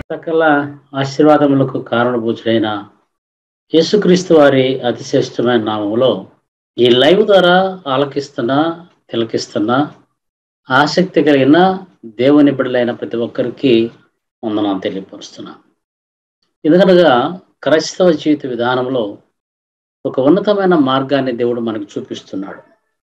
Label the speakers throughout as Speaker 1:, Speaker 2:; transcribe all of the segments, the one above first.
Speaker 1: సకల ఆశీర్వాదములకు కారణభూతుడైన యేసుక్రీస్తు వారి అతిశ్రేష్టమైన నామములో ఈ లైవ్ ద్వారా ఆలకిస్తున్న తిలకిస్తున్న ఆసక్తి కలిగిన దేవుని బిడ్డలైన ప్రతి ఒక్కరికి వందనాలు తెలియపరుస్తున్నా ఎందుకనగా క్రైస్తవ జీవిత విధానంలో ఒక ఉన్నతమైన మార్గాన్ని దేవుడు మనకు చూపిస్తున్నాడు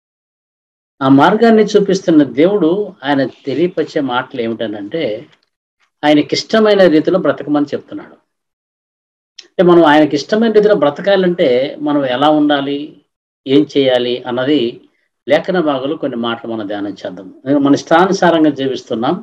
Speaker 1: ఆ మార్గాన్ని చూపిస్తున్న దేవుడు ఆయన తెలియపరిచే మాటలు ఏమిటనంటే ఆయనకి ఇష్టమైన రీతిలో బ్రతకమని చెప్తున్నాడు అంటే మనం ఆయనకి ఇష్టమైన రీతిలో బ్రతకాలంటే మనం ఎలా ఉండాలి ఏం చేయాలి అన్నది లేఖన భాగంలో కొన్ని మాటలు మనం ధ్యానం చేద్దాం మన ఇష్టానుసారంగా జీవిస్తున్నాం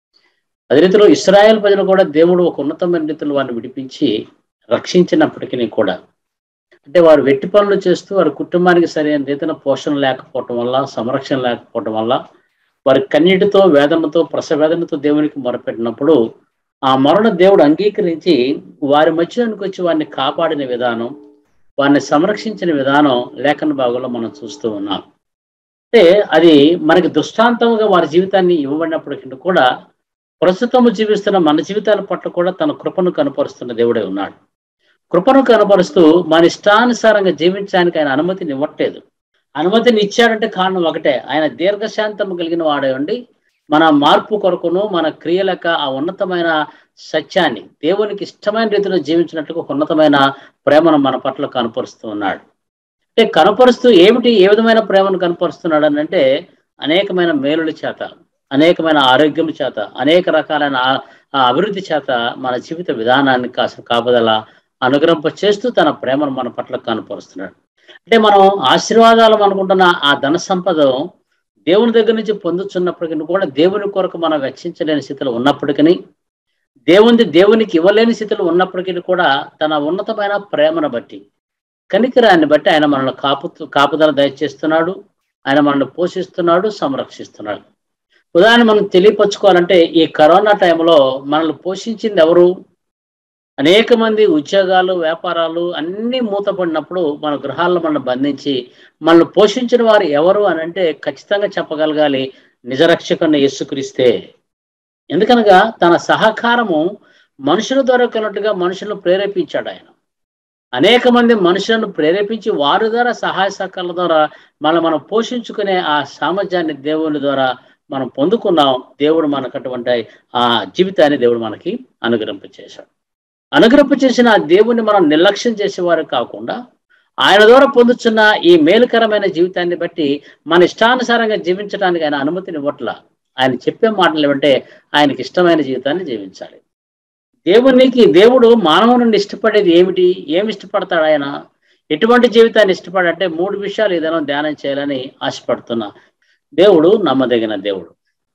Speaker 1: అదే రీతిలో ఇస్రాయేల్ ప్రజలు కూడా దేవుడు ఒక ఉన్నతమైన రీతిలో వారిని విడిపించి రక్షించినప్పటికీ కూడా అంటే వారు వెట్టి పనులు చేస్తూ వారి కుటుంబానికి సరైన రీతిన పోషణ లేకపోవటం వల్ల సంరక్షణ లేకపోవటం వల్ల వారి కన్నీటితో వేదనతో ప్రసవేదనతో దేవునికి మొరపెట్టినప్పుడు ఆ మరణ దేవుడు అంగీకరించి వారి మధ్యలోనికి వచ్చి వారిని కాపాడిన విధానం వారిని సంరక్షించిన విధానం లేఖన భాగంలో మనం చూస్తూ ఉన్నాం అంటే అది మనకి దృష్టాంతంగా వారి జీవితాన్ని ఇవ్వబడినప్పటికీ కూడా ప్రస్తుతము జీవిస్తున్న మన జీవితాల పట్ల కూడా తన కృపను కనపరుస్తున్న దేవుడే ఉన్నాడు కృపను కనపరుస్తూ మన ఇష్టానుసారంగా జీవించడానికి ఆయన అనుమతిని ఇవ్వట్లేదు అనుమతిని ఇచ్చాడంటే కారణం ఒకటే ఆయన దీర్ఘశాంతము కలిగిన వాడే ఉండి మన మార్పు కొరకును మన క్రియలక ఆ ఉన్నతమైన సత్యాన్ని దేవునికి ఇష్టమైన రీతిలో జీవించినట్టుగా ఉన్నతమైన ప్రేమను మన పట్ల కనపరుస్తూ ఉన్నాడు అంటే కనపరుస్తూ ఏమిటి ఏ విధమైన ప్రేమను కనపరుస్తున్నాడు అని అంటే అనేకమైన మేలుల చేత అనేకమైన ఆరోగ్యం చేత అనేక రకాలైన అభివృద్ధి చేత మన జీవిత విధానాన్ని కాసిన కాపుదల అనుగ్రహింప చేస్తూ తన ప్రేమను మన పట్ల కనపరుస్తున్నాడు అంటే మనం ఆశీర్వాదాలు అనుకుంటున్న ఆ ధన సంపద దేవుని దగ్గర నుంచి పొందుతున్నప్పటికీ కూడా దేవుని కొరకు మనం వెచ్చించలేని స్థితిలో ఉన్నప్పటికీ దేవుని దేవునికి ఇవ్వలేని స్థితిలో ఉన్నప్పటికీ కూడా తన ఉన్నతమైన ప్రేమను బట్టి కనికరాన్ని బట్టి ఆయన మనల్ని కాపు కాపుదల దయచేస్తున్నాడు ఆయన మనల్ని పోషిస్తున్నాడు సంరక్షిస్తున్నాడు ఉదాహరణ మనం తెలియపరచుకోవాలంటే ఈ కరోనా టైంలో మనల్ని పోషించింది ఎవరు అనేక మంది ఉద్యోగాలు వ్యాపారాలు అన్నీ మూతపడినప్పుడు మన గృహాల్లో మనల్ని బంధించి మనల్ని పోషించిన వారు ఎవరు అని అంటే ఖచ్చితంగా చెప్పగలగాలి నిజరక్షకుని యేసుక్రీస్తే ఎందుకనగా తన సహకారము మనుషుల ద్వారా కొన్నట్టుగా మనుషులను ప్రేరేపించాడు ఆయన అనేక మంది మనుషులను ప్రేరేపించి వారి ద్వారా సహాయ సహకారాల ద్వారా మనం మనం పోషించుకునే ఆ సామర్థ్యాన్ని దేవుని ద్వారా మనం పొందుకున్నాం దేవుడు మనకు అటువంటి ఆ జీవితాన్ని దేవుడు మనకి అనుగ్రహింపచేశాడు అనుగ్రహం చేసిన ఆ దేవుణ్ణి మనం నిర్లక్ష్యం చేసేవారు కాకుండా ఆయన ద్వారా పొందుతున్న ఈ మేలుకరమైన జీవితాన్ని బట్టి మన ఇష్టానుసారంగా జీవించడానికి ఆయన అనుమతిని ఇవ్వట్ల ఆయన చెప్పే మాటలు ఏమంటే ఆయనకి ఇష్టమైన జీవితాన్ని జీవించాలి దేవునికి దేవుడు మానవ నుండి ఇష్టపడేది ఏమిటి ఏమి ఇష్టపడతాడు ఆయన ఎటువంటి జీవితాన్ని ఇష్టపడంటే మూడు విషయాలు ఏదైనా ధ్యానం చేయాలని ఆశపడుతున్నా దేవుడు నమ్మదగిన దేవుడు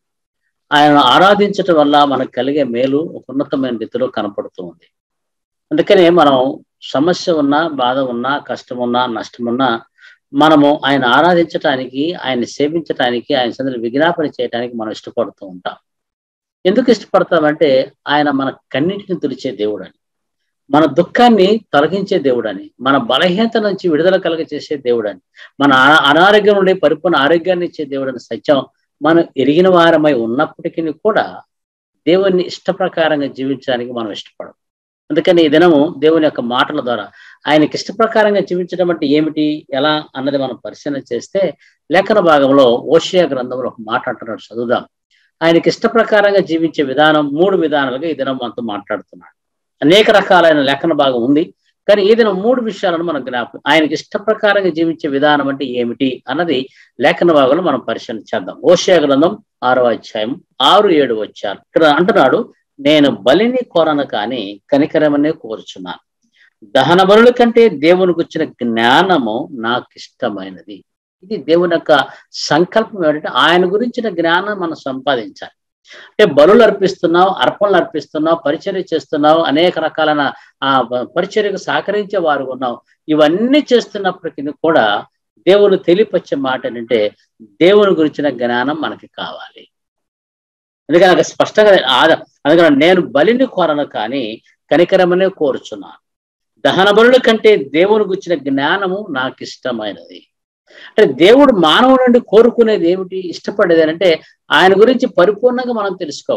Speaker 1: ఆయన ఆరాధించటం వల్ల మనకు కలిగే మేలు ఒక ఉన్నతమైన రీతిలో కనపడుతూ ఉంది అందుకనే మనం సమస్య ఉన్నా బాధ ఉన్నా కష్టం ఉన్నా నష్టం ఉన్నా మనము ఆయన ఆరాధించటానికి ఆయన సేవించటానికి ఆయన సందర్భ విజ్ఞాపన చేయడానికి మనం ఇష్టపడుతూ ఉంటాం ఎందుకు ఇష్టపడతామంటే ఆయన మన కన్నింటిని తులిచే దేవుడు అని మన దుఃఖాన్ని తొలగించే దేవుడు అని మన బలహీనత నుంచి విడుదల కలగ చేసే దేవుడు అని మన అనారోగ్యం నుండి పరిపూర్ణ ఆరోగ్యాన్ని ఇచ్చే దేవుడు అని సత్యం మనం ఎరిగిన వారమై ఉన్నప్పటికీ కూడా దేవుణ్ణి ఇష్ట ప్రకారంగా జీవించడానికి మనం ఇష్టపడం అందుకని ఈ దినము దేవుని యొక్క మాటల ద్వారా ఆయనకి ఇష్ట ప్రకారంగా జీవించడం అంటే ఏమిటి ఎలా అన్నది మనం పరిశీలన చేస్తే లేఖన భాగంలో ఓషియా గ్రంథంలో ఒక మాట అంటున్నాడు చదువుదాం ఆయనకి ఇష్ట ప్రకారంగా జీవించే విధానం మూడు విధానాలుగా ఈ దినం మనతో మాట్లాడుతున్నాడు అనేక రకాలైన లేఖన భాగం ఉంది కానీ ఈ దినం మూడు విషయాలను మనం జ్ఞాపకం ఆయనకి ఇష్ట ప్రకారంగా జీవించే విధానం అంటే ఏమిటి అన్నది లేఖన భాగంలో మనం పరిశీలన చేద్దాం ఓషియా గ్రంథం ఆరో అధ్యాయం ఆరు ఏడు వచ్చారు ఇక్కడ అంటున్నాడు నేను బలిని కోరను కానీ కనికరమనే కోరుచున్నాను దహన బలుల కంటే దేవునికి వచ్చిన జ్ఞానము నాకు ఇష్టమైనది ఇది దేవుని యొక్క సంకల్పం ఏమిటంటే ఆయన గురించిన జ్ఞానం మనం సంపాదించాలి అంటే బలులు అర్పిస్తున్నావు అర్పణలు అర్పిస్తున్నావు పరిచర్య చేస్తున్నావు అనేక రకాలైన ఆ పరిచర్యకు సహకరించే వారు ఉన్నావు ఇవన్నీ చేస్తున్నప్పటికీ కూడా దేవుని తెలియపచ్చే మాట ఏంటంటే దేవుని గురించిన జ్ఞానం మనకి కావాలి అందుకని నాకు స్పష్టంగా అందుకని నేను బలిని కోరను కానీ కనికరమనే కోరుచున్నాను దహన బలుల కంటే దేవుని గురించిన జ్ఞానము నాకు ఇష్టమైనది అంటే దేవుడు మానవుడు నుండి కోరుకునేది ఏమిటి ఇష్టపడేది అంటే ఆయన గురించి పరిపూర్ణంగా మనం తెలుసుకోవాలి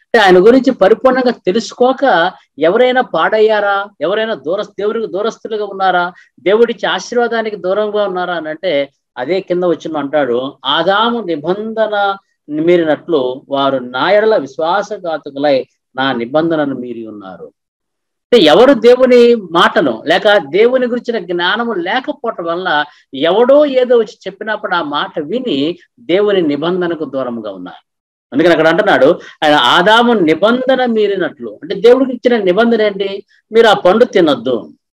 Speaker 1: అంటే ఆయన గురించి పరిపూర్ణంగా తెలుసుకోక ఎవరైనా పాడయ్యారా ఎవరైనా దూర దేవుడికి దూరస్తులుగా ఉన్నారా దేవుడిచ్చి ఆశీర్వాదానికి దూరంగా ఉన్నారా అని అంటే అదే కింద వచ్చిన అంటాడు ఆదాము నిబంధన మీరినట్లు వారు నాయడల విశ్వాసఘాతకులై నా నిబంధనను మీరి ఉన్నారు అంటే ఎవరు దేవుని మాటను లేక దేవుని గురించిన జ్ఞానము లేకపోవటం వల్ల ఎవడో ఏదో వచ్చి చెప్పినప్పుడు ఆ మాట విని దేవుని నిబంధనకు దూరంగా ఉన్నారు అందుకని అక్కడ అంటున్నాడు ఆయన ఆదాము నిబంధన మీరినట్లు అంటే దేవుడికి ఇచ్చిన నిబంధన ఏంటి మీరు ఆ పండు తినొద్దు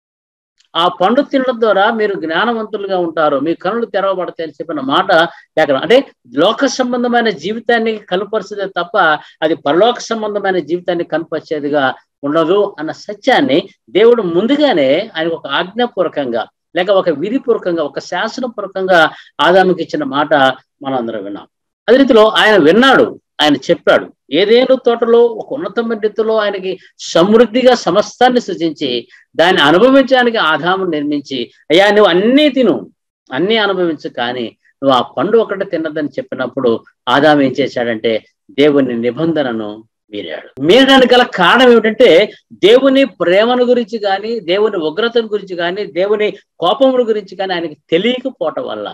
Speaker 1: ఆ పండు తినడం ద్వారా మీరు జ్ఞానవంతులుగా ఉంటారు మీ కనులు తెరవబడతాయి అని చెప్పిన మాట లేక అంటే లోక సంబంధమైన జీవితాన్ని కనుపరిచేదే తప్ప అది పరలోక సంబంధమైన జీవితాన్ని కనుపరిచేదిగా ఉండదు అన్న సత్యాన్ని దేవుడు ముందుగానే ఆయన ఒక ఆజ్ఞాపూర్వకంగా లేక ఒక విధిపూర్వకంగా ఒక శాసనపూర్వకంగా ఆదాముకి ఇచ్చిన మాట మనం అందరం విన్నాం అదే రీతిలో ఆయన విన్నాడు ఆయన చెప్పాడు ఏదేను తోటలో ఒక ఉన్నతమైన రీతిలో ఆయనకి సమృద్ధిగా సమస్తాన్ని సృజించి దాన్ని అనుభవించడానికి ఆదాము నిర్మించి అయ్యా నువ్వు అన్నీ తిను అన్నీ అనుభవించు కానీ నువ్వు ఆ పండు ఒకటి తిన్నదని చెప్పినప్పుడు ఆదాము ఏం చేశాడంటే దేవుని నిబంధనను మీరాడు మీరడానికి గల కారణం ఏమిటంటే దేవుని ప్రేమను గురించి కానీ దేవుని ఉగ్రతను గురించి కానీ దేవుని కోపముల గురించి కానీ ఆయనకి తెలియకపోవటం వల్ల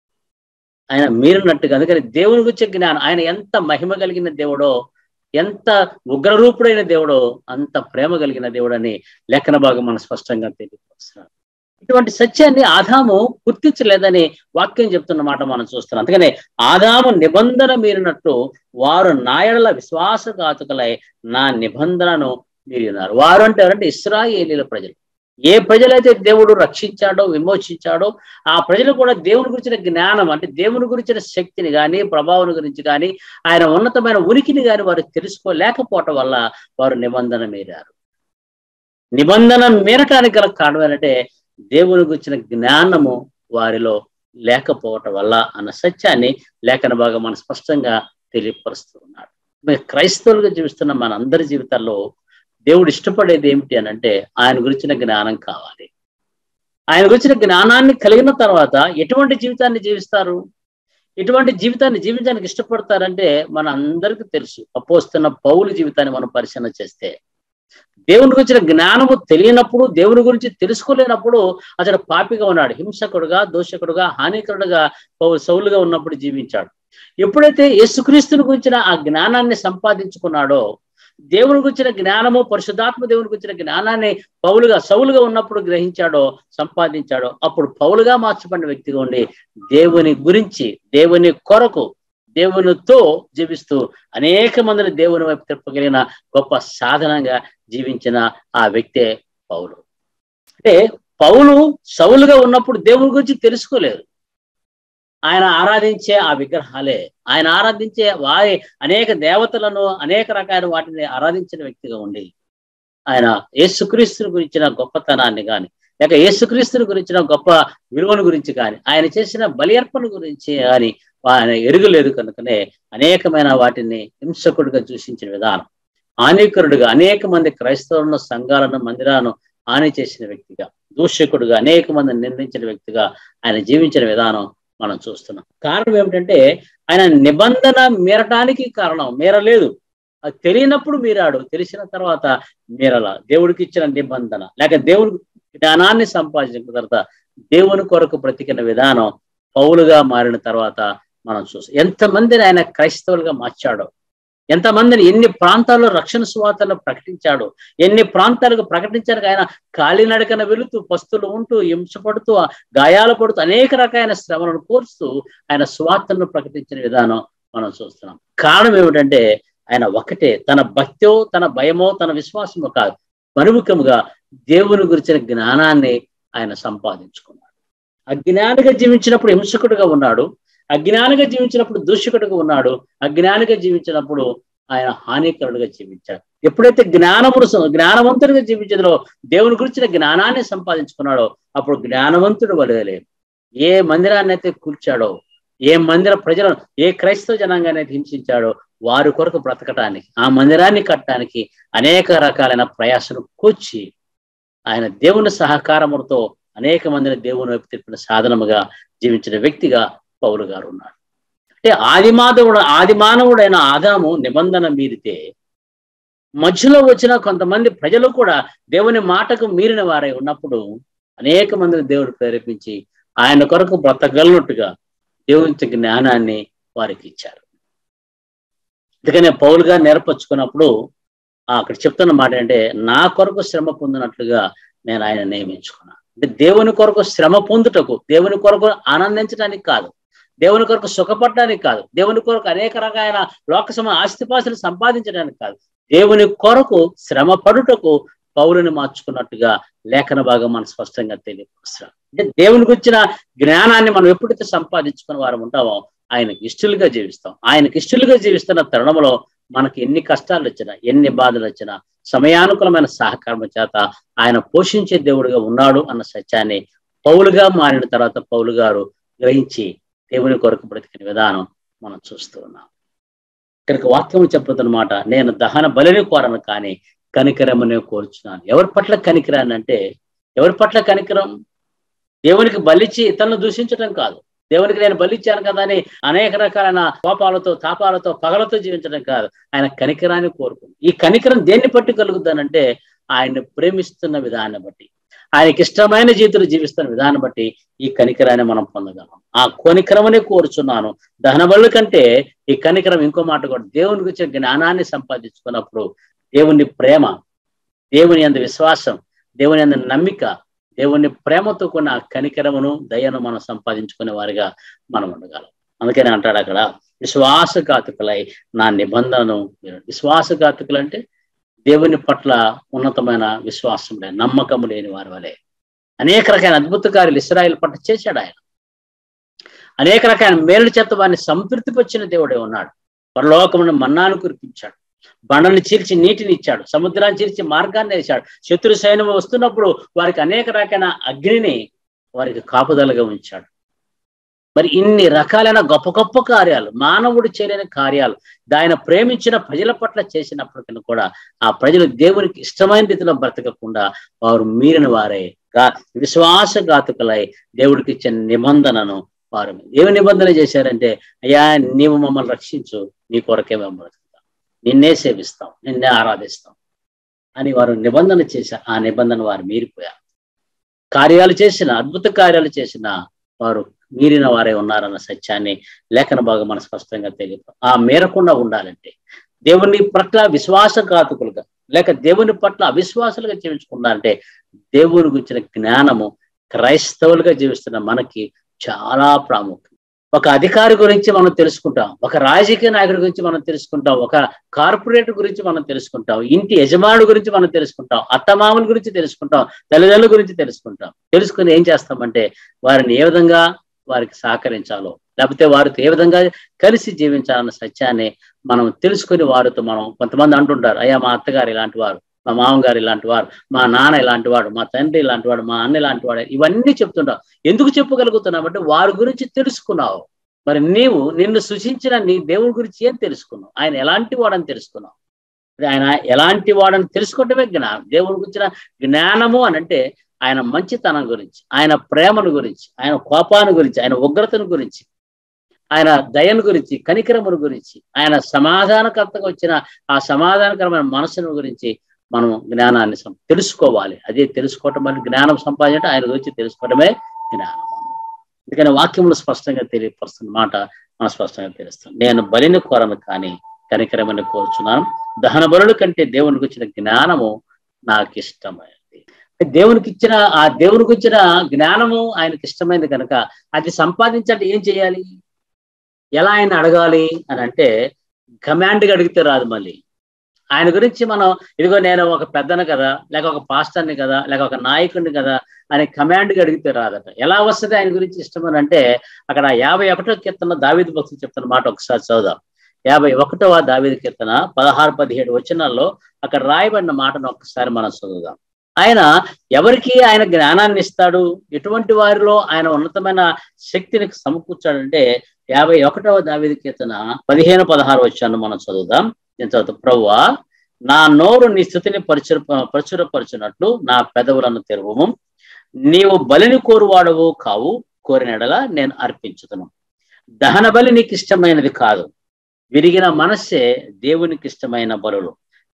Speaker 1: ఆయన మీరినట్టుగా అందుకని దేవుని గురించి జ్ఞానం ఆయన ఎంత మహిమ కలిగిన దేవుడో ఎంత ఉగ్రరూపుడైన దేవుడో అంత ప్రేమ కలిగిన దేవుడని లేఖన భాగం మనం స్పష్టంగా తెలియపరుస్తున్నాడు ఇటువంటి సత్యాన్ని ఆదాము గుర్తించలేదని వాక్యం చెప్తున్న మాట మనం చూస్తున్నాం అందుకనే ఆదాము నిబంధన మీరినట్టు వారు నాయడల విశ్వాసఘాతుకులై నా నిబంధనను మీరినారు వారు అంటే ఎవరంటే ఇస్రాయేలీల ప్రజలు ఏ ప్రజలైతే దేవుడు రక్షించాడో విమోచించాడో ఆ ప్రజలు కూడా దేవుని గురించిన జ్ఞానం అంటే దేవుని గురించిన శక్తిని కానీ ప్రభావం గురించి కానీ ఆయన ఉన్నతమైన ఉనికిని కానీ వారు తెలుసుకోలేకపోవటం వల్ల వారు నిబంధన మీరారు నిబంధన మీరటానికి గల కారణం ఏంటంటే దేవుని గురించిన జ్ఞానము వారిలో లేకపోవటం వల్ల అన్న సత్యాన్ని లేఖన బాగా మనం స్పష్టంగా తెలియపరుస్తూ ఉన్నాడు క్రైస్తవులుగా జీవిస్తున్న మన అందరి జీవితాల్లో దేవుడు ఇష్టపడేది ఏమిటి అని అంటే ఆయన గురించిన జ్ఞానం కావాలి ఆయన గురించిన జ్ఞానాన్ని కలిగిన తర్వాత ఎటువంటి జీవితాన్ని జీవిస్తారు ఎటువంటి జీవితాన్ని జీవించడానికి ఇష్టపడతారంటే మన అందరికీ తెలుసు అపోస్తున్న పౌలు జీవితాన్ని మనం పరిశీలన చేస్తే దేవుని గురించిన జ్ఞానము తెలియనప్పుడు దేవుని గురించి తెలుసుకోలేనప్పుడు అతడు పాపిగా ఉన్నాడు హింసకుడుగా దోషకుడుగా హానికరుడుగా సౌలుగా ఉన్నప్పుడు జీవించాడు ఎప్పుడైతే యేసుక్రీస్తుని గురించిన ఆ జ్ఞానాన్ని సంపాదించుకున్నాడో దేవుని గురించిన జ్ఞానము పరిశుద్ధాత్మ దేవుని గురించిన జ్ఞానాన్ని పౌలుగా సౌలుగా ఉన్నప్పుడు గ్రహించాడో సంపాదించాడో అప్పుడు పౌలుగా మార్చబడిన వ్యక్తిగా ఉండి దేవుని గురించి దేవుని కొరకు దేవునితో జీవిస్తూ అనేక మందిని దేవుని వైపు తిప్పగలిగిన గొప్ప సాధనంగా జీవించిన ఆ వ్యక్తే పౌలు అంటే పౌలు సౌలుగా ఉన్నప్పుడు దేవుని గురించి తెలుసుకోలేదు ఆయన ఆరాధించే ఆ విగ్రహాలే ఆయన ఆరాధించే వారి అనేక దేవతలను అనేక రకాల వాటిని ఆరాధించిన వ్యక్తిగా ఉండి ఆయన యేసుక్రీస్తుని గురించిన గొప్పతనాన్ని కానీ లేక యేసుక్రీస్తుని గురించిన గొప్ప విలువను గురించి కానీ ఆయన చేసిన బలి అర్పణ గురించి కానీ ఆయన ఎరుగలేదు కనుకనే అనేకమైన వాటిని హింసకుడిగా దూషించిన విధానం హానికరుడుగా అనేక మంది క్రైస్తవులను సంఘాలను మందిరాలను హాని చేసిన వ్యక్తిగా దూషకుడుగా అనేక మందిని నిందించిన వ్యక్తిగా ఆయన జీవించిన విధానం మనం చూస్తున్నాం కారణం ఏమిటంటే ఆయన నిబంధన మీరటానికి కారణం మీరలేదు అది తెలియనప్పుడు మీరాడు తెలిసిన తర్వాత మీరల దేవుడికి ఇచ్చిన నిబంధన లేక దేవుడి జ్ఞానాన్ని సంపాదించిన తర్వాత దేవుని కొరకు బ్రతికిన విధానం పౌలుగా మారిన తర్వాత మనం చూస్తాం ఎంతమందిని ఆయన క్రైస్తవులుగా మార్చాడో ఎంతమందిని ఎన్ని ప్రాంతాల్లో రక్షణ సువార్తను ప్రకటించాడు ఎన్ని ప్రాంతాలకు ప్రకటించడానికి ఆయన కాలినడకన వెళుతూ పస్తులు ఉంటూ హింసపడుతూ గాయాలు పడుతూ అనేక రకాలైన శ్రమలను కోరుస్తూ ఆయన సువార్తను ప్రకటించిన విధానం మనం చూస్తున్నాం కారణం ఏమిటంటే ఆయన ఒకటే తన భక్తో తన భయమో తన విశ్వాసమో కాదు మనుముఖముగా దేవుని గురించిన జ్ఞానాన్ని ఆయన సంపాదించుకున్నాడు అజ్ఞానిగా జీవించినప్పుడు హింసకుడుగా ఉన్నాడు అజ్ఞానిగా జీవించినప్పుడు దూషకుడుగా ఉన్నాడు అజ్ఞానిగా జీవించినప్పుడు ఆయన హానికరుడుగా జీవించాడు ఎప్పుడైతే జ్ఞానముడు జ్ఞానవంతుడిగా జీవించదో దేవుని గురించిన జ్ఞానాన్ని సంపాదించుకున్నాడో అప్పుడు జ్ఞానవంతుడు వలగలే ఏ మందిరాన్ని అయితే కూర్చాడో ఏ మందిర ప్రజలను ఏ క్రైస్తవ జనాంగాన్ని అయితే హింసించాడో వారి కొరకు బ్రతకటానికి ఆ మందిరాన్ని కట్టడానికి అనేక రకాలైన ప్రయాసను కూర్చి ఆయన దేవుని సహకారములతో అనేక మందిని దేవుని వైపు తిప్పిన సాధనముగా జీవించిన వ్యక్తిగా పౌలు గారు ఉన్నాడు అంటే ఆదిమాధవుడు ఆదిమానవుడైన ఆదాము నిబంధన మీరితే మధ్యలో వచ్చిన కొంతమంది ప్రజలు కూడా దేవుని మాటకు మీరిన వారై ఉన్నప్పుడు అనేక మందిని దేవుడు ప్రేరేపించి ఆయన కొరకు బ్రతకగలనట్టుగా దేవుని జ్ఞానాన్ని వారికి ఇచ్చారు అందుకనే పౌలుగా నేర్పరచుకున్నప్పుడు అక్కడ చెప్తున్న మాట అంటే నా కొరకు శ్రమ పొందినట్లుగా నేను ఆయన నియమించుకున్నాను అంటే దేవుని కొరకు శ్రమ పొందుటకు దేవుని కొరకు ఆనందించడానికి కాదు దేవుని కొరకు సుఖపడడానికి కాదు దేవుని కొరకు అనేక రకాల లోక సమ ఆస్తిపాస్తులు సంపాదించడానికి కాదు దేవుని కొరకు శ్రమ పడుటకు పౌరుని మార్చుకున్నట్టుగా లేఖన భాగం మనం స్పష్టంగా తెలియపరుస్తాం అంటే దేవునికి వచ్చిన జ్ఞానాన్ని మనం ఎప్పుడైతే సంపాదించుకున్న వారు ఉంటామో ఆయనకి ఇష్టలుగా జీవిస్తాం ఆయనకి ఇష్టలుగా జీవిస్తున్న తరుణంలో మనకి ఎన్ని కష్టాలు వచ్చినా ఎన్ని బాధలు వచ్చినా సమయానుకూలమైన సహకారం చేత ఆయన పోషించే దేవుడిగా ఉన్నాడు అన్న సత్యాన్ని పౌలుగా మారిన తర్వాత పౌలు గారు గ్రహించి దేవుని కొరకు బ్రతికిన విధానం మనం చూస్తూ ఉన్నాం ఇక్కడికి వాక్యం చెప్పుతున్నమాట నేను దహన బలిని కోరను కానీ కనికరమనే కోరుచున్నాను ఎవరి పట్ల కనికరాన్ని అంటే ఎవరి పట్ల కనికరం దేవునికి బలిచ్చి ఇతరులను దూషించడం కాదు దేవునికి నేను బలిచ్చాను కదా అని అనేక రకాలైన కోపాలతో తాపాలతో పగలతో జీవించడం కాదు ఆయన కనికరాన్ని కోరుకుంది ఈ కనికరం దేన్ని బట్టి కలుగుతానంటే ఆయన్ని ప్రేమిస్తున్న విధాన్ని బట్టి ఆయనకి ఇష్టమైన జీవితంలో జీవిస్తున్న విధానం బట్టి ఈ కనికరాన్ని మనం పొందగలం ఆ కనికరమనే కోరుచున్నాను దహన బలు కంటే ఈ కనికరం ఇంకో మాట కూడా దేవుని గురించి జ్ఞానాన్ని సంపాదించుకున్నప్పుడు దేవుని ప్రేమ దేవుని అంత విశ్వాసం దేవుని అంత నమ్మిక దేవుని ప్రేమతో కూడిన కనికరమును దయను మనం సంపాదించుకునే వారిగా మనం ఉండగలం అందుకని అంటాడు అక్కడ విశ్వాసఘాతుకులై నా నిబంధనను విశ్వాసఘాతుకులు అంటే దేవుని పట్ల ఉన్నతమైన విశ్వాసం లేని నమ్మకం లేని వారి వలె అనేక రకాల అద్భుత కార్యాలు ఇస్రాయిల్ పట్ల చేశాడు ఆయన అనేక రకాల మేలు చేత వారిని సంతృప్తిపరిచిన దేవుడే ఉన్నాడు పరలోకమును మన్నాను కురిపించాడు బండల్ని చీల్చి నీటిని ఇచ్చాడు సముద్రాన్ని చీల్చి మార్గాన్ని వేశాడు శత్రు సైన్యం వస్తున్నప్పుడు వారికి అనేక రకాల అగ్నిని వారికి కాపుదలగా ఉంచాడు మరి ఇన్ని రకాలైన గొప్ప గొప్ప కార్యాలు మానవుడు చేయలేని కార్యాలు ఆయన ప్రేమించిన ప్రజల పట్ల చేసినప్పటికీ కూడా ఆ ప్రజలు దేవునికి ఇష్టమైన రీతిలో బ్రతకకుండా వారు మీరిన వారే విశ్వాసఘాతుకులై దేవుడికి ఇచ్చిన నిబంధనను వారు ఏమి నిబంధన చేశారంటే అయ్యా నీవు మమ్మల్ని రక్షించు నీ కొరకే మేము బ్రతుకుతాం నిన్నే సేవిస్తాం నిన్నే ఆరాధిస్తాం అని వారు నిబంధన చేశారు ఆ నిబంధన వారు మీరిపోయారు కార్యాలు చేసిన అద్భుత కార్యాలు చేసిన వారు మీరిన వారే ఉన్నారన్న సత్యాన్ని లేఖన భాగం మన స్పష్టంగా తెలియదు ఆ మేరకుండా ఉండాలంటే దేవుని పట్ల విశ్వాసఘాతకులుగా లేక దేవుని పట్ల అవిశ్వాసాలుగా జీవించుకున్నారంటే దేవుని గురించిన జ్ఞానము క్రైస్తవులుగా జీవిస్తున్న మనకి చాలా ప్రాముఖ్యం ఒక అధికారి గురించి మనం తెలుసుకుంటాం ఒక రాజకీయ నాయకుడి గురించి మనం తెలుసుకుంటాం ఒక కార్పొరేటర్ గురించి మనం తెలుసుకుంటాం ఇంటి యజమానుడి గురించి మనం తెలుసుకుంటాం అత్తమామల గురించి తెలుసుకుంటాం తల్లిదండ్రుల గురించి తెలుసుకుంటాం తెలుసుకుని ఏం చేస్తామంటే వారిని ఏ విధంగా వారికి సహకరించాలో లేకపోతే వారితో ఏ విధంగా కలిసి జీవించాలన్న సత్యాన్ని మనం తెలుసుకుని వారితో మనం కొంతమంది అంటుంటారు అయ్యా మా అత్తగారు ఇలాంటి వారు మా మామగారు ఇలాంటి వారు మా నాన్న ఇలాంటి వాడు మా తండ్రి ఇలాంటి వాడు మా అన్న ఇలాంటి వాడు ఇవన్నీ చెప్తుంటావు ఎందుకు చెప్పగలుగుతున్నావు వారి గురించి తెలుసుకున్నావు మరి నీవు నిన్ను సృష్టించిన నీ దేవుడి గురించి ఏం తెలుసుకున్నావు ఆయన ఎలాంటి వాడని తెలుసుకున్నావు ఆయన ఎలాంటి వాడని తెలుసుకోవటమే జ్ఞానం దేవుడి గురించిన జ్ఞానము అని అంటే ఆయన మంచితనం గురించి ఆయన ప్రేమను గురించి ఆయన కోపాన్ని గురించి ఆయన ఉగ్రతను గురించి ఆయన దయను గురించి కనికరమును గురించి ఆయన సమాధానకర్తగా వచ్చిన ఆ సమాధానకరమైన మనసును గురించి మనం జ్ఞానాన్ని తెలుసుకోవాలి అదే తెలుసుకోవటం అని జ్ఞానం సంపాదించడం ఆయన గురించి తెలుసుకోవడమే జ్ఞానం అందుకని వాక్యములు స్పష్టంగా తెలియపరుస్తున్న మాట మనం స్పష్టంగా తెలుస్తాం నేను బలిని కోరను కానీ కనికరమని కోరుచున్నాను దహన బలుల కంటే దేవునికి వచ్చిన జ్ఞానము నాకు ఇష్టమైనది దేవునికి ఇచ్చిన ఆ దేవునికి ఇచ్చిన జ్ఞానము ఆయనకి ఇష్టమైనది కనుక అది సంపాదించాలంటే ఏం చేయాలి ఎలా ఆయన అడగాలి అని అంటే కమాండ్గా అడిగితే రాదు మళ్ళీ ఆయన గురించి మనం ఇదిగో నేను ఒక పెద్దను కదా లేక ఒక పాస్టర్ని కదా లేక ఒక నాయకుడిని కదా అని కమాండ్గా అడిగితే రాదట ఎలా వస్తుంది ఆయన గురించి ఇష్టమని అంటే అక్కడ యాభై ఒకటో కీర్తన దావిది భక్తులు చెప్తున్న మాట ఒకసారి చదుదాం యాభై ఒకటవ దావిది కీర్తన పదహారు పదిహేడు వచనాల్లో అక్కడ రాయబడిన మాటను ఒక్కసారి మనం చదువుదాం ఆయన ఎవరికి ఆయన జ్ఞానాన్ని ఇస్తాడు ఎటువంటి వారిలో ఆయన ఉన్నతమైన శక్తిని సమకూర్చాడంటే యాభై ఒకటవ దావిది కీర్తన పదిహేను పదహారు వచ్చాను మనం చదువుదాం నేను చదువుతా ప్రవ్వా నా నోరు నీ స్థితిని పరిచుర ప్రచురపరచునట్లు నా పెదవులను తెరవము నీవు బలిని కోరువాడవు కావు కోరినడలా నేను అర్పించుతును దహన బలి నీకు ఇష్టమైనది కాదు విరిగిన మనస్సే దేవునికి ఇష్టమైన బలులు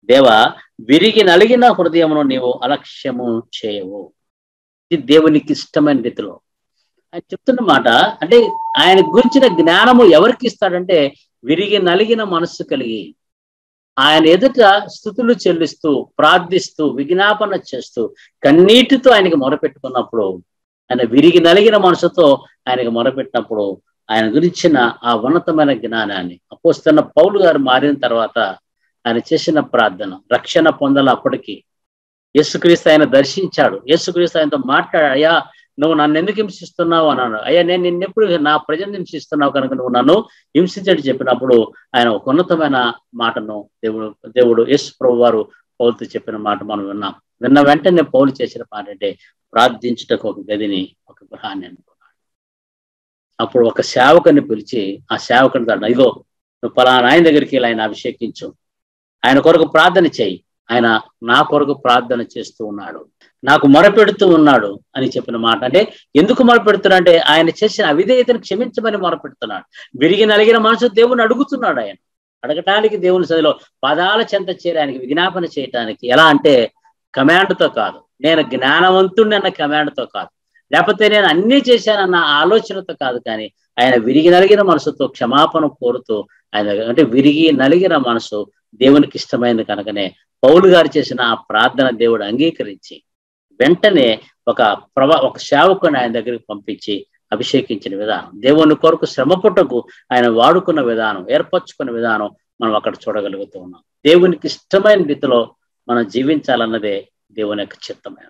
Speaker 1: దేవ విరిగి నలిగిన హృదయమును నీవు అలక్ష్యము చేయవు ఇది దేవునికి ఇష్టమైన రీతిలో ఆయన చెప్తున్న మాట అంటే ఆయన గురించిన జ్ఞానము ఎవరికి ఇస్తాడంటే విరిగి నలిగిన మనస్సు కలిగి ఆయన ఎదుట స్థుతులు చెల్లిస్తూ ప్రార్థిస్తూ విజ్ఞాపన చేస్తూ కన్నీటితో ఆయనకి మొరపెట్టుకున్నప్పుడు ఆయన విరిగి నలిగిన మనసుతో ఆయనకి మొరపెట్టినప్పుడు ఆయన గురించిన ఆ ఉన్నతమైన జ్ఞానాన్ని అపోస్తున్న పౌలు గారు మారిన తర్వాత ఆయన చేసిన ప్రార్థన రక్షణ పొందాలి అప్పటికి యేసుక్రీస్తు ఆయన దర్శించాడు యేసుక్రీస్తు ఆయనతో మాట్లాడు అయ్యా నువ్వు నన్ను ఎందుకు హింసిస్తున్నావు అన్నాడు అయ్యా నేను నిన్నెప్పుడు నా ప్రజలు హింసిస్తున్నావు కనుక నువ్వు నన్ను హింసించని చెప్పినప్పుడు ఆయన ఒక ఉన్నతమైన మాటను దేవుడు దేవుడు యేసు ప్రభు వారు పౌలుతో చెప్పిన మాట మనం విన్నాం విన్న వెంటనే పౌలు చేసిన మాట అంటే ప్రార్థించుటకు ఒక గదిని ఒక గృహాన్ని అనుకున్నాడు అప్పుడు ఒక సేవకుని పిలిచి ఆ సేవకుని తడ ఇగో నువ్వు పలానా ఆయన దగ్గరికి వెళ్ళి ఆయన అభిషేకించు ఆయన కొరకు ప్రార్థన చేయి ఆయన నా కొరకు ప్రార్థన చేస్తూ ఉన్నాడు నాకు మొరపెడుతూ ఉన్నాడు అని చెప్పిన మాట అంటే ఎందుకు మొరపెడుతున్నాడు అంటే ఆయన చేసిన అవిధేయతను క్షమించమని మొరపెడుతున్నాడు విరిగి నలిగిన మనసు దేవుని అడుగుతున్నాడు ఆయన అడగటానికి దేవుని సదిలో పదాల చెంత చేయడానికి విజ్ఞాపన చేయటానికి ఎలా అంటే కమాండ్తో కాదు నేను జ్ఞానవంతుడిని అన్న కమాండ్తో కాదు లేకపోతే నేను అన్నీ చేశానన్న ఆలోచనతో కాదు కానీ ఆయన విరిగి నలిగిన మనసుతో క్షమాపణ కోరుతూ ఆయన అంటే విరిగి నలిగిన మనసు దేవునికి ఇష్టమైంది కనుకనే పౌలు గారు చేసిన ఆ ప్రార్థన దేవుడు అంగీకరించి వెంటనే ఒక ప్రభ ఒక సేవకుని ఆయన దగ్గరికి పంపించి అభిషేకించిన విధానం దేవుని కొరకు శ్రమపుటకు ఆయన వాడుకున్న విధానం ఏర్పరచుకున్న విధానం మనం అక్కడ చూడగలుగుతూ ఉన్నాం దేవునికి ఇష్టమైన రీతిలో మనం జీవించాలన్నదే దేవుని యొక్క చిత్తమైనది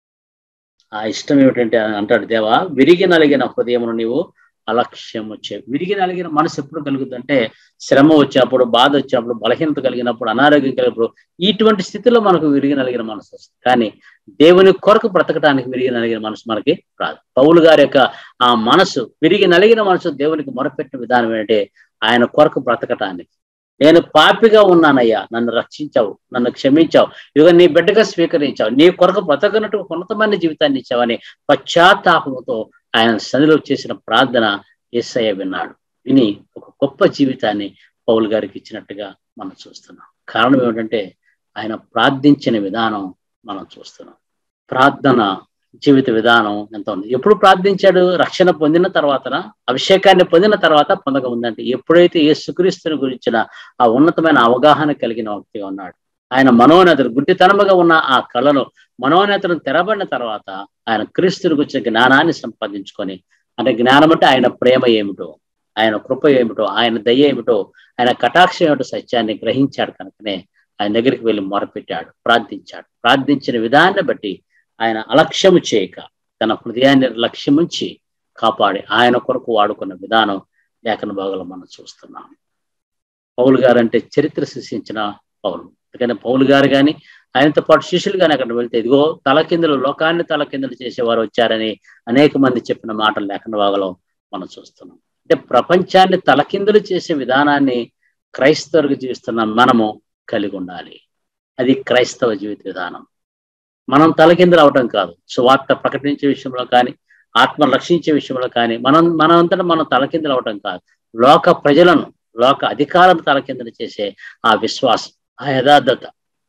Speaker 1: ఆ ఇష్టం ఏమిటంటే అంటాడు దేవా విరిగి నలిగిన హృదయమును నీవు అలక్ష్యం వచ్చే విరిగి నలిగిన మనసు ఎప్పుడు కలుగుతుందంటే శ్రమ వచ్చినప్పుడు బాధ వచ్చినప్పుడు బలహీనత కలిగినప్పుడు అనారోగ్యం కలిగినప్పుడు ఇటువంటి స్థితిలో మనకు విరిగి నలిగిన మనసు వస్తుంది కానీ దేవుని కొరకు బ్రతకటానికి విరిగి నలిగిన మనసు మనకి రాదు పౌలు గారి యొక్క ఆ మనసు విరిగి నలిగిన మనసు దేవునికి మొరపెట్టిన విధానం ఏంటంటే ఆయన కొరకు బ్రతకటానికి నేను పాపిగా ఉన్నానయ్యా నన్ను రక్షించావు నన్ను క్షమించావు ఇక నీ బిడ్డగా స్వీకరించావు నీ కొరకు బ్రతకనట్టు ఉన్నతమైన జీవితాన్ని ఇచ్చావని పశ్చాత్తాపంతో ఆయన సదిలో చేసిన ప్రార్థన ఎస్ఐ విన్నాడు విని ఒక గొప్ప జీవితాన్ని పౌల్ గారికి ఇచ్చినట్టుగా మనం చూస్తున్నాం కారణం ఏమిటంటే ఆయన ప్రార్థించిన విధానం మనం చూస్తున్నాం ప్రార్థన జీవిత విధానం ఎంత ఉంది ఎప్పుడు ప్రార్థించాడు రక్షణ పొందిన తర్వాతన అభిషేకాన్ని పొందిన తర్వాత పొందక ఉందంటే ఎప్పుడైతే యేసుక్రీస్తుని గురించిన ఆ ఉన్నతమైన అవగాహన కలిగిన వ్యక్తిగా ఉన్నాడు ఆయన మనోనేతలు గుడ్డితనముగా ఉన్న ఆ కళను మనోనేతలను తెరబడిన తర్వాత ఆయన క్రీస్తుని గురించిన జ్ఞానాన్ని సంపాదించుకొని అంటే జ్ఞానం అంటే ఆయన ప్రేమ ఏమిటో ఆయన కృప ఏమిటో ఆయన దయ ఏమిటో ఆయన కటాక్షం ఏమిటో సత్యాన్ని గ్రహించాడు కనుకనే ఆయన దగ్గరికి వెళ్ళి మొరపెట్టాడు ప్రార్థించాడు ప్రార్థించిన విధాన్ని బట్టి ఆయన అలక్ష్యము చేయక తన హృదయాన్ని లక్ష్యముంచి కాపాడి ఆయన కొరకు వాడుకున్న విధానం లేఖన భాగంలో మనం చూస్తున్నాం పౌలు గారు అంటే చరిత్ర సృష్టించిన పౌలు అందుకని పౌలు గారు కానీ ఆయనతో పాటు శిష్యులు కానీ అక్కడ వెళ్తే ఇదిగో తలకిందులు లోకాన్ని తలకిందులు చేసేవారు వచ్చారని అనేక మంది చెప్పిన మాటలు లేఖన భాగంలో మనం చూస్తున్నాం అంటే ప్రపంచాన్ని తలకిందులు చేసే విధానాన్ని క్రైస్తవులకు జీవిస్తున్న మనము కలిగి ఉండాలి అది క్రైస్తవ జీవిత విధానం మనం తలకిందులు అవటం కాదు సువార్త ప్రకటించే విషయంలో కానీ ఆత్మ రక్షించే విషయంలో కానీ మనం మనంతటా మనం తలకిందులు అవటం కాదు లోక ప్రజలను లోక అధికారం తలకిందులు చేసే ఆ విశ్వాసం ఆ యథార్థత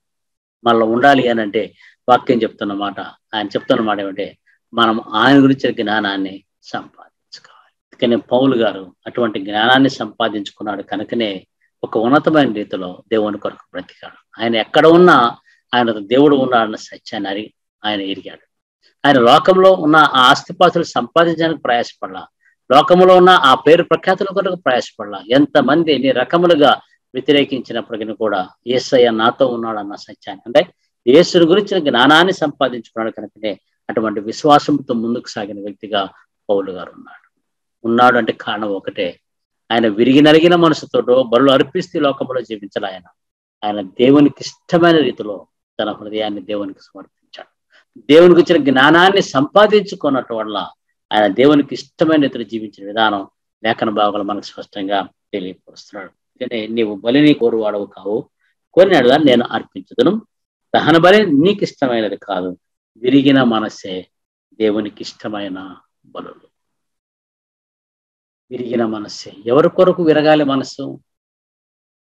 Speaker 1: మనలో ఉండాలి అని అంటే వాక్యం చెప్తున్న మాట ఆయన చెప్తున్న మాట ఏమంటే మనం ఆయన గురించిన జ్ఞానాన్ని సంపాదించుకోవాలి అందుకనే పౌలు గారు అటువంటి జ్ఞానాన్ని సంపాదించుకున్నాడు కనుకనే ఒక ఉన్నతమైన రీతిలో దేవుని కొరకు బ్రతికాడు ఆయన ఎక్కడ ఉన్నా ఆయన దేవుడు ఉన్నాడన్న సత్యాన్ని అరిగి ఆయన ఎరిగాడు ఆయన లోకంలో ఉన్న ఆ ఆస్తిపాతులు సంపాదించడానికి ప్రయాసపడలా లోకంలో ఉన్న ఆ పేరు ప్రఖ్యాతుల కొరకు ప్రయాసపడలా ఎంతమంది ఎన్ని రకములుగా వ్యతిరేకించినప్పటికీ కూడా ఏసయ్య నాతో ఉన్నాడు అన్న సత్యాన్ని అంటే యేసుని గురించిన జ్ఞానాన్ని సంపాదించుకున్నాడు కనుకనే అటువంటి విశ్వాసంతో ముందుకు సాగిన వ్యక్తిగా పౌలు గారు ఉన్నాడు ఉన్నాడు అంటే కారణం ఒకటే ఆయన విరిగి నలిగిన మనసుతోటో బరులు అర్పిస్తే లోకంలో జీవించాలి ఆయన ఆయన దేవునికి ఇష్టమైన రీతిలో తన హృదయాన్ని దేవునికి సమర్పించాడు దేవునికి ఇచ్చిన జ్ఞానాన్ని సంపాదించుకున్నట్టు వల్ల ఆయన దేవునికి ఇష్టమైన రీతిలో జీవించిన విధానం లేఖన భాగాలు మనకు స్పష్టంగా తెలియపరుస్తున్నాడు అందుకనే నీవు బలిని కోరువాడవు కావు కోరినాడుగా నేను అర్పించదును దహన బలి నీకు ఇష్టమైనది కాదు విరిగిన మనసే దేవునికి ఇష్టమైన బలులు విరిగిన మనస్సే ఎవరి కొరకు విరగాలి మనస్సు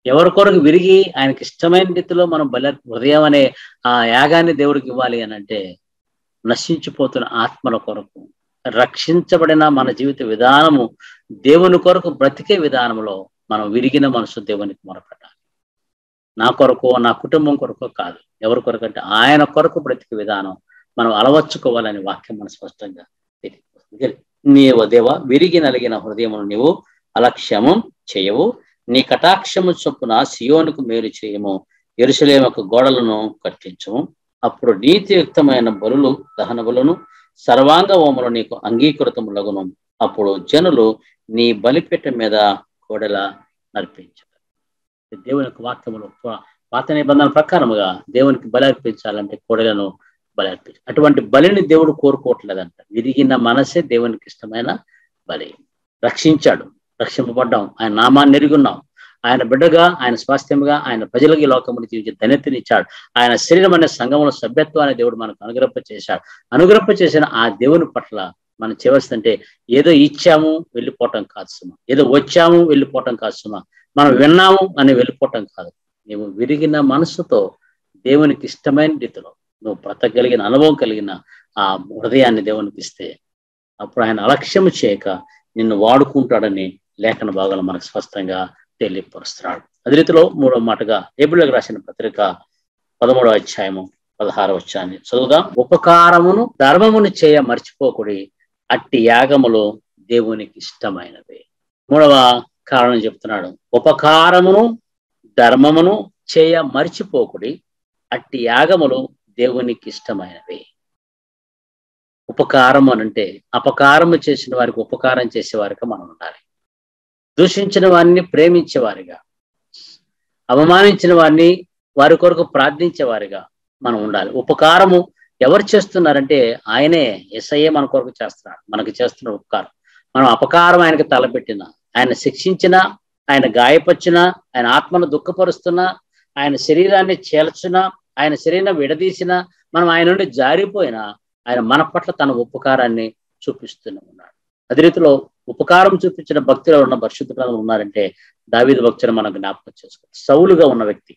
Speaker 1: ఎవరి కొరకు విరిగి ఆయనకి ఇష్టమైన రీతిలో మనం బల హృదయం అనే ఆ యాగాన్ని దేవుడికి ఇవ్వాలి అని అంటే నశించిపోతున్న ఆత్మల కొరకు రక్షించబడిన మన జీవిత విధానము దేవుని కొరకు బ్రతికే విధానంలో మనం విరిగిన మనసు దేవునికి మొరపెట్టాలి నా కొరకు నా కుటుంబం కొరకు కాదు ఎవరి కొరకు అంటే ఆయన కొరకు బ్రతికే విధానం మనం అలవర్చుకోవాలని వాక్యం మన స్పష్టంగా తెలియదు నీవు దేవ విరిగి నలిగిన హృదయమును నీవు అలక్ష్యము చేయవు నీ కటాక్షము చొప్పున సియోనుకు మేలు చేయము ఎరుసలేమకు గోడలను కట్టించము అప్పుడు నీతియుక్తమైన బలులు దహన బలును సర్వాంగ హోములు నీకు అంగీకృతములగును అప్పుడు జనులు నీ బలిపెట్ట మీద కోడెల నర్పించారు దేవుని యొక్క వాక్యములు పాత నిబంధన ప్రకారముగా దేవునికి బలి అర్పించాలంటే కోడెలను బలి అర్పించాలి అటువంటి బలిని దేవుడు కోరుకోవట్లేదంట విరిగిన మనసే దేవునికి ఇష్టమైన బలి రక్షించాడు రక్షింపబడ్డాం ఆయన నామాన్ని ఎరుగున్నాం ఆయన బిడ్డగా ఆయన స్వాస్థ్యంగా ఆయన ప్రజలకి లోకముని జీవించి ధన్యతనిచ్చాడు ఆయన శరీరం అనే సంఘంలో సభ్యత్వాన్ని దేవుడు మనకు అనుగ్రహ చేశాడు అనుగ్రహ చేసిన ఆ దేవుని పట్ల మనం చేయవలసిందంటే ఏదో ఇచ్చాము వెళ్ళిపోవటం కాదు సుమా ఏదో వచ్చాము వెళ్ళిపోవటం కాదు సుమా మనం విన్నాము అని వెళ్ళిపోవటం కాదు నీవు విరిగిన మనసుతో దేవునికి ఇష్టమైన రీతిలో నువ్వు బ్రతకగలిగిన అనుభవం కలిగిన ఆ హృదయాన్ని దేవునికి ఇస్తే అప్పుడు ఆయన అలక్ష్యము చేయక నిన్ను వాడుకుంటాడని లేఖన భాగాలు మనకు స్పష్టంగా తెలియపరుస్తున్నాడు అదే రీతిలో మూడో మాటగా ఏబుల్కి రాసిన పత్రిక పదమూడవ అధ్యాయము పదహారవ వచ్చాన్ని చదువుదాం ఉపకారమును ధర్మమును చేయ మర్చిపోకుడి అట్టి యాగములు దేవునికి ఇష్టమైనవి మూడవ కారణం చెప్తున్నాడు ఉపకారమును ధర్మమును చేయ మర్చిపోకుడి అట్టి యాగములు దేవునికి ఇష్టమైనవి ఉపకారం అనంటే అపకారము చేసిన వారికి ఉపకారం చేసేవారిగా మనం ఉండాలి దూషించిన వారిని ప్రేమించేవారిగా అవమానించిన వారిని వారి కొరకు ప్రార్థించేవారిగా మనం ఉండాలి ఉపకారము ఎవరు చేస్తున్నారంటే ఆయనే ఎస్ఐఏ మన కొరకు చేస్తున్నాడు మనకు చేస్తున్న ఉపకారం మనం అపకారం ఆయనకు తలపెట్టిన ఆయన శిక్షించిన ఆయన గాయపరిచిన ఆయన ఆత్మను దుఃఖపరుస్తున్నా ఆయన శరీరాన్ని చేల్చిన ఆయన శరీరం విడదీసిన మనం ఆయన నుండి జారిపోయినా ఆయన మన పట్ల తన ఉపకారాన్ని చూపిస్తూనే ఉన్నాడు అదే రీతిలో ఉపకారం చూపించిన భక్తిలో ఉన్న పరిశుద్ధులు ఉన్నారంటే దావీదు భక్తులు మనం జ్ఞాపకం చేసుకోవాలి సౌలుగా ఉన్న వ్యక్తి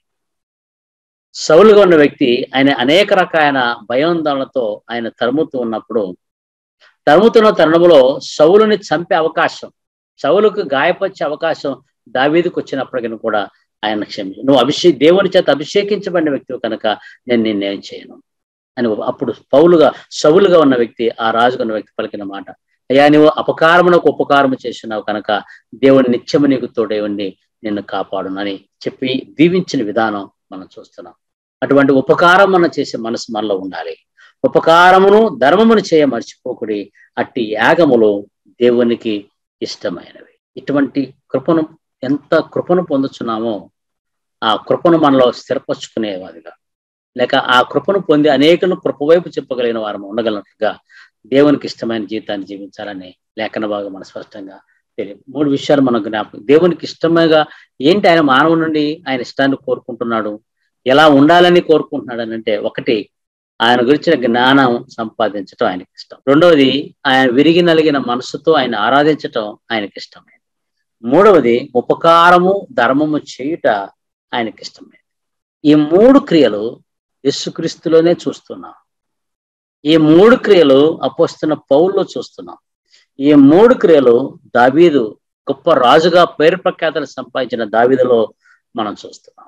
Speaker 1: సౌలుగా ఉన్న వ్యక్తి ఆయన అనేక రకాల భయోందనలతో ఆయన తరుముతూ ఉన్నప్పుడు తరుముతున్న తరుణంలో సౌలుని చంపే అవకాశం సౌలుకు గాయపరిచే అవకాశం దావీదుకు వచ్చినప్పటికీ కూడా ఆయన క్షమి నువ్వు అభిషేక్ దేవుని చేత అభిషేకించబడిన వ్యక్తి కనుక నేను నిన్నేం చేయను అని అప్పుడు పౌలుగా సౌలుగా ఉన్న వ్యక్తి ఆ రాజుగా ఉన్న వ్యక్తి పలికిన మాట అయ్యా నువ్వు అపకారమునకు ఉపకారము చేస్తున్నావు కనుక దేవుని నిత్యము నీకు తోడే ఉండి నిన్ను కాపాడునని చెప్పి దీవించిన విధానం మనం చూస్తున్నాం అటువంటి ఉపకారం మనం చేసే మనసు మనలో ఉండాలి ఉపకారమును ధర్మమును చేయ మర్చిపోకుడి అట్టి యాగములు దేవునికి ఇష్టమైనవి ఇటువంటి కృపను ఎంత కృపను పొందుతున్నామో ఆ కృపను మనలో స్థిరపరచుకునేవాదిగా లేక ఆ కృపను పొంది అనేకులను కృపవైపు చెప్పగలిగిన వారు ఉండగలిగినట్లుగా దేవునికి ఇష్టమైన జీవితాన్ని జీవించాలని లేఖన భాగం మన స్పష్టంగా తెలియదు మూడు విషయాలు మనం జ్ఞాపకం దేవునికి ఇష్టంగా ఏంటి ఆయన మానవు నుండి ఆయన ఇష్టాన్ని కోరుకుంటున్నాడు ఎలా ఉండాలని కోరుకుంటున్నాడు అని అంటే ఒకటి ఆయన గురించిన జ్ఞానం సంపాదించటం ఆయనకి ఇష్టం రెండవది ఆయన విరిగి నలిగిన మనసుతో ఆయన ఆరాధించటం ఆయనకి ఇష్టమైంది మూడవది ఉపకారము ధర్మము చేయుట ఆయనకి ఇష్టమైంది ఈ మూడు క్రియలు యేసుక్రీస్తులోనే చూస్తున్నాం ఈ మూడు క్రియలు అపోస్తున్న పౌల్లో చూస్తున్నాం ఈ మూడు క్రియలు దావీదు గొప్ప రాజుగా పేరు ప్రఖ్యాతలు సంపాదించిన దావీదులో మనం చూస్తున్నాం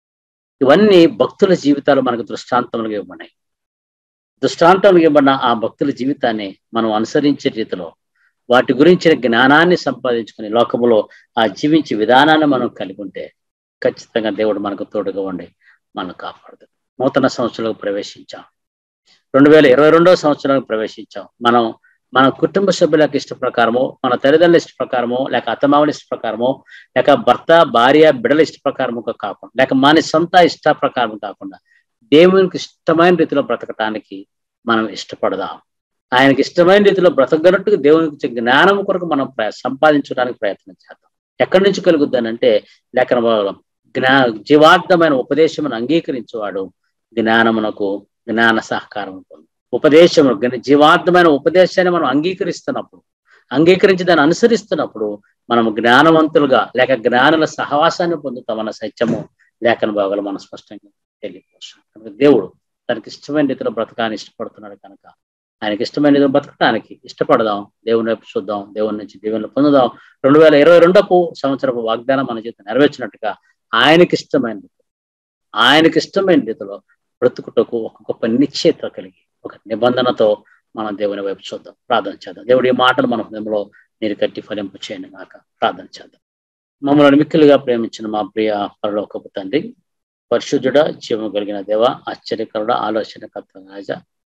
Speaker 1: ఇవన్నీ భక్తుల జీవితాలు మనకు దృష్టాంతములుగా ఇవ్వబడినాయి దృష్టాంతములుగా ఇవ్వబడిన ఆ భక్తుల జీవితాన్ని మనం అనుసరించే రీతిలో వాటి గురించిన జ్ఞానాన్ని సంపాదించుకుని లోకములో ఆ జీవించే విధానాన్ని మనం కలిగి ఉంటే ఖచ్చితంగా దేవుడు మనకు తోడుగా ఉండి మనం కాపాడదు నూతన సంవత్సరంలోకి ప్రవేశించాం రెండు వేల ఇరవై రెండవ సంవత్సరానికి ప్రవేశించాం మనం మన కుటుంబ సభ్యులకు ఇష్ట ప్రకారమో మన తల్లిదండ్రుల ఇష్ట ప్రకారమో లేక అత్తమావుల ఇష్ట ప్రకారమో లేక భర్త భార్య బిడల ఇష్ట ప్రకారమో కాకుండా లేక మన సొంత ఇష్ట ప్రకారం కాకుండా దేవునికి ఇష్టమైన రీతిలో బ్రతకటానికి మనం ఇష్టపడదాం ఆయనకి ఇష్టమైన రీతిలో బ్రతకగలట్టుగా దేవునికి జ్ఞానం కొరకు మనం సంపాదించడానికి ప్రయత్నం చేద్దాం ఎక్కడి నుంచి కలుగుద్దానంటే లేఖన భాగం జ్ఞా జీవార్థమైన ఉపదేశమును అంగీకరించేవాడు జ్ఞానమునకు జ్ఞాన సహకారం పొందు ఉపదేశము జీవార్థమైన ఉపదేశాన్ని మనం అంగీకరిస్తున్నప్పుడు అంగీకరించి దాన్ని అనుసరిస్తున్నప్పుడు మనం జ్ఞానవంతులుగా లేక జ్ఞానుల సహవాసాన్ని పొందుతామన్న సత్యము లేఖన భాగాలు మనం స్పష్టంగా తెలియపోస్తాం కనుక దేవుడు తనకి ఇష్టమైన రీతిలో బ్రతకాన్ని ఇష్టపడుతున్నాడు కనుక ఆయనకి ఇష్టమైన రీతిలో బ్రతకడానికి ఇష్టపడదాం దేవుని వైపు చూద్దాం దేవుని నుంచి దీవెనలు పొందుదాం రెండు వేల ఇరవై రెండపు సంవత్సరపు వాగ్దానం మన జీవితం నెరవేర్చినట్టుగా ఆయనకి ఇష్టమైన రీతిలో ఆయనకి ఇష్టమైన రీతిలో బ్రతుకుటకు ఒక గొప్ప నిశ్చయిత కలిగి ఒక నిబంధనతో మనం దేవుని వైపు చూద్దాం ప్రార్థన చేద్దాం దేవుడి ఈ మాటలు మన హృదయంలో నీరు కట్టి ఫలింపు చేయను గాక ప్రార్థన చేద్దాం మమ్మల్ని మిక్కిలుగా ప్రేమించిన మా ప్రియ పరలోకపు తండ్రి పరిశుద్ధుడ జీవం కలిగిన దేవ ఆశ్చర్యకరుడ ఆలోచనకర్త రాజా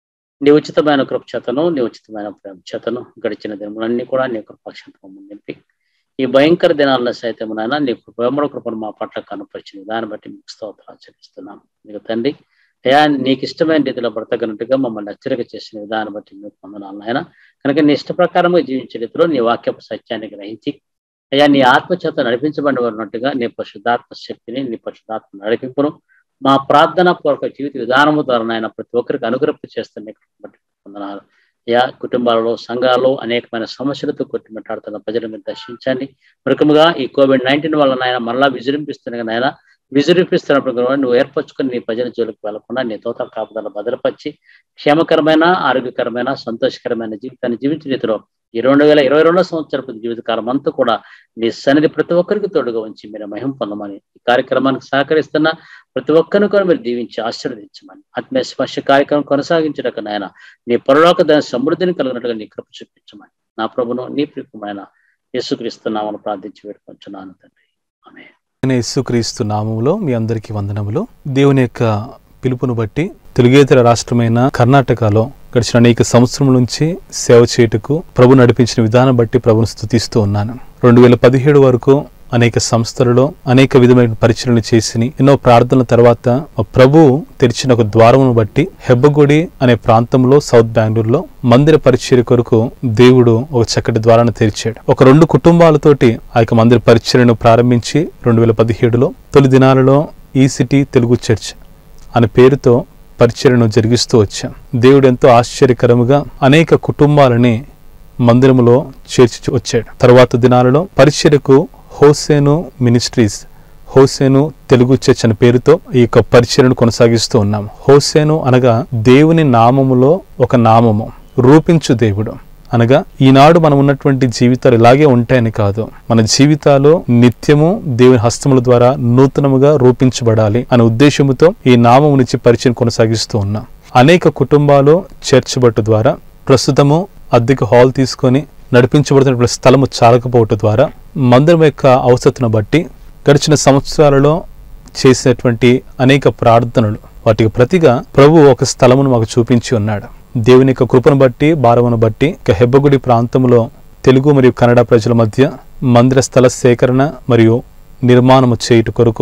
Speaker 1: నీ ఉచితమైన కృపచేతను నీ ఉచితమైన ప్రేమ చేతను గడిచిన దినములన్నీ కూడా నీ కృపక్షేత్రం నింపి ఈ భయంకర దినాల్లో సైతం నాయన నీ ప్రేమల కృపను మా పట్ల కనుపరిచిన దాన్ని బట్టి మీకు స్తోత్రాలు చెల్లిస్తున్నాం మీకు తండ్రి అయా నీకు ఇష్టమైన రీతిలో బ్రతకనట్టుగా మమ్మల్ని హెచ్చరిక చేసిన విధానం బట్టి మీకు పొందనాలు ఆయన కనుక నీ ఇష్ట ప్రకారంగా జీవించే రీతిలో నీ వాక్యపు సత్యాన్ని గ్రహించి అయ్యా నీ ఆత్మచేత నడిపించబడి ఉన్నట్టుగా నీ పరిశుద్ధాత్మ శక్తిని నీ పరిశుద్ధాత్మ నడిపింపును మా ప్రార్థన పూర్వక జీవిత విధానము ద్వారా నాయన ప్రతి ఒక్కరికి అనుగ్రహం చేస్తున్న బట్టి పొందనాలు అయా కుటుంబాలలో సంఘాల్లో అనేకమైన సమస్యలతో కొట్టిమిట్టాడుతున్న ప్రజలు మీరు దర్శించండి మృకముగా ఈ కోవిడ్ నైన్టీన్ వల్ల నాయన మరలా విజృంభిస్తున్న నాయన విజృంభిస్తున్నప్పుడు కూడా నువ్వు ఏర్పరచుకుని నీ ప్రజల జోలికి వెళ్లకుండా నీ తోత కాపుదల భద్రపరిచి క్షేమకరమైన ఆరోగ్యకరమైన సంతోషకరమైన జీవితాన్ని జీవించిన రీతిలో ఈ రెండు వేల ఇరవై రెండో సంవత్సరపు జీవితకాలం అంతా కూడా నీ సన్నిధి ప్రతి ఒక్కరికి తోడుగా ఉంచి మీరు మహిమ పొందమని ఈ కార్యక్రమానికి సహకరిస్తున్న ప్రతి ఒక్కరిని కూడా మీరు దీవించి ఆశీర్వదించమని ఆత్మీయ స్పర్శ కార్యక్రమం కొనసాగించడానికి నాయన నీ పరలోక దాని సమృద్ధిని కలిగినట్టుగా నీ కృప చూపించమని నా ప్రభును నీ ప్రియమైన యేసుక్రీస్తున్నామని ప్రార్థించి వేడుకొంచున్నాను తండ్రి ఆమె
Speaker 2: నేను యేసుక్రీస్తు నామములో మీ అందరికీ వందనములు దేవుని యొక్క పిలుపును బట్టి తెలుగేతర రాష్ట్రమైన కర్ణాటకలో గడిచిన అనేక సంవత్సరం నుంచి సేవ చేయుటకు ప్రభు నడిపించిన విధానం బట్టి ప్రభును స్థుతిస్తూ ఉన్నాను రెండు వేల పదిహేడు వరకు అనేక సంస్థలలో అనేక విధమైన పరిచయలు చేసి ఎన్నో ప్రార్థనల తర్వాత మా ప్రభు తెరిచిన ఒక ద్వారమును బట్టి హెబ్బగుడి అనే ప్రాంతంలో సౌత్ బెంగళూరులో మందిర పరిచర్య కొరకు దేవుడు ఒక చక్కటి ద్వారాన్ని తెరిచాడు ఒక రెండు కుటుంబాలతోటి ఆ యొక్క మందిర పరిచర్యను ప్రారంభించి రెండు వేల పదిహేడులో తొలి దినాలలో ఈ సిటీ తెలుగు చర్చ్ అనే పేరుతో పరిచర్యను జరిగిస్తూ వచ్చాం దేవుడు ఎంతో ఆశ్చర్యకరముగా అనేక కుటుంబాలని మందిరములో చేర్చి వచ్చాడు తర్వాత దినాలలో పరిచర్యకు హోసేను మినిస్ట్రీస్ హోసేను తెలుగు చర్చ్ అనే పేరుతో ఈ యొక్క పరిచర్యను కొనసాగిస్తూ ఉన్నాం హోసేను అనగా దేవుని నామములో ఒక నామము రూపించు దేవుడు అనగా ఈనాడు మనం ఉన్నటువంటి జీవితాలు ఇలాగే ఉంటాయని కాదు మన జీవితాలు నిత్యము దేవుని హస్తముల ద్వారా నూతనముగా రూపించబడాలి అనే ఉద్దేశముతో ఈ నామము నుంచి పరిచయం కొనసాగిస్తూ ఉన్నాం అనేక కుటుంబాలు చర్చ్ బట్టు ద్వారా ప్రస్తుతము అద్దెకు హాల్ తీసుకొని నడిపించబడుతున్న స్థలము చాలకపోవటం ద్వారా మందిరం యొక్క అవసరతను బట్టి గడిచిన సంవత్సరాలలో చేసినటువంటి అనేక ప్రార్థనలు వాటికి ప్రతిగా ప్రభు ఒక స్థలమును మాకు చూపించి ఉన్నాడు దేవుని యొక్క కృపను బట్టి భారమును బట్టి ఇక హెబ్బగుడి ప్రాంతంలో తెలుగు మరియు కన్నడ ప్రజల మధ్య మందిర స్థల సేకరణ మరియు నిర్మాణము చేయుట కొరకు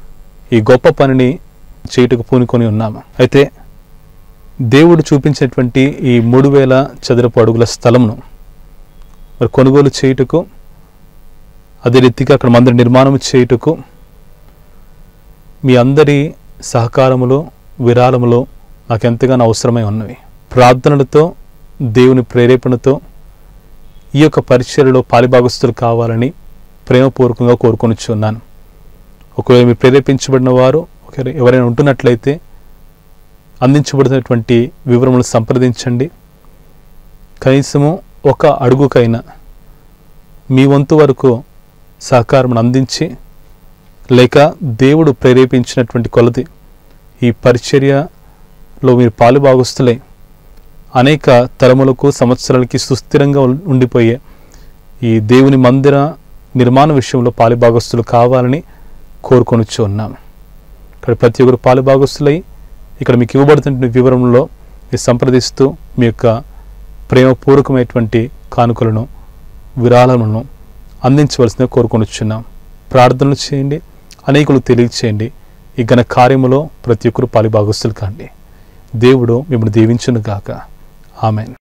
Speaker 2: ఈ గొప్ప పనిని చేయుటకు పూనుకొని ఉన్నాము అయితే దేవుడు చూపించినటువంటి ఈ మూడు వేల చదరపు అడుగుల స్థలమును మరి కొనుగోలు చేయుటకు అదే రీతిగా అక్కడ మందిర నిర్మాణం చేయుటకు మీ అందరి సహకారములో విరాళములో నాకు ఎంతగానో అవసరమై ఉన్నవి ప్రార్థనలతో దేవుని ప్రేరేపణతో ఈ యొక్క పరిచర్యలో పాలిభాగస్తులు కావాలని ప్రేమపూర్వకంగా కోరుకొనిచున్నాను ఒకవేళ మీరు ప్రేరేపించబడిన వారు ఒకవేళ ఎవరైనా ఉంటున్నట్లయితే అందించబడినటువంటి వివరములు సంప్రదించండి కనీసము ఒక అడుగుకైనా మీ వంతు వరకు సహకారం అందించి లేక దేవుడు ప్రేరేపించినటువంటి కొలది ఈ పరిచర్యలో మీరు పాలుభాగస్తులై అనేక తరములకు సంవత్సరాలకి సుస్థిరంగా ఉం- ఉండిపోయే ఈ దేవుని మందిర నిర్మాణ విషయంలో పాలుభాగస్తులు కావాలని కోరుకొనిచ్చు ఉన్నాము ఇక్కడ ప్రతి ఒక్కరు పాలుభాగస్తులై ఇక్కడ మీకు ఇవ్వబడుతున్న వివరంలో మీరు సంప్రదిస్తూ మీ యొక్క ప్రేమపూర్వకమైనటువంటి కానుకలను విరాళములను అందించవలసిందిగా కోరుకొనిచున్నాం ప్రార్థనలు చేయండి అనేకులు తెలియచేయండి ఈ ఘన కార్యములో ప్రతి ఒక్కరు పాలిభాగస్తులు కాండి దేవుడు మిమ్మల్ని దీవించును గాక ఆమెన్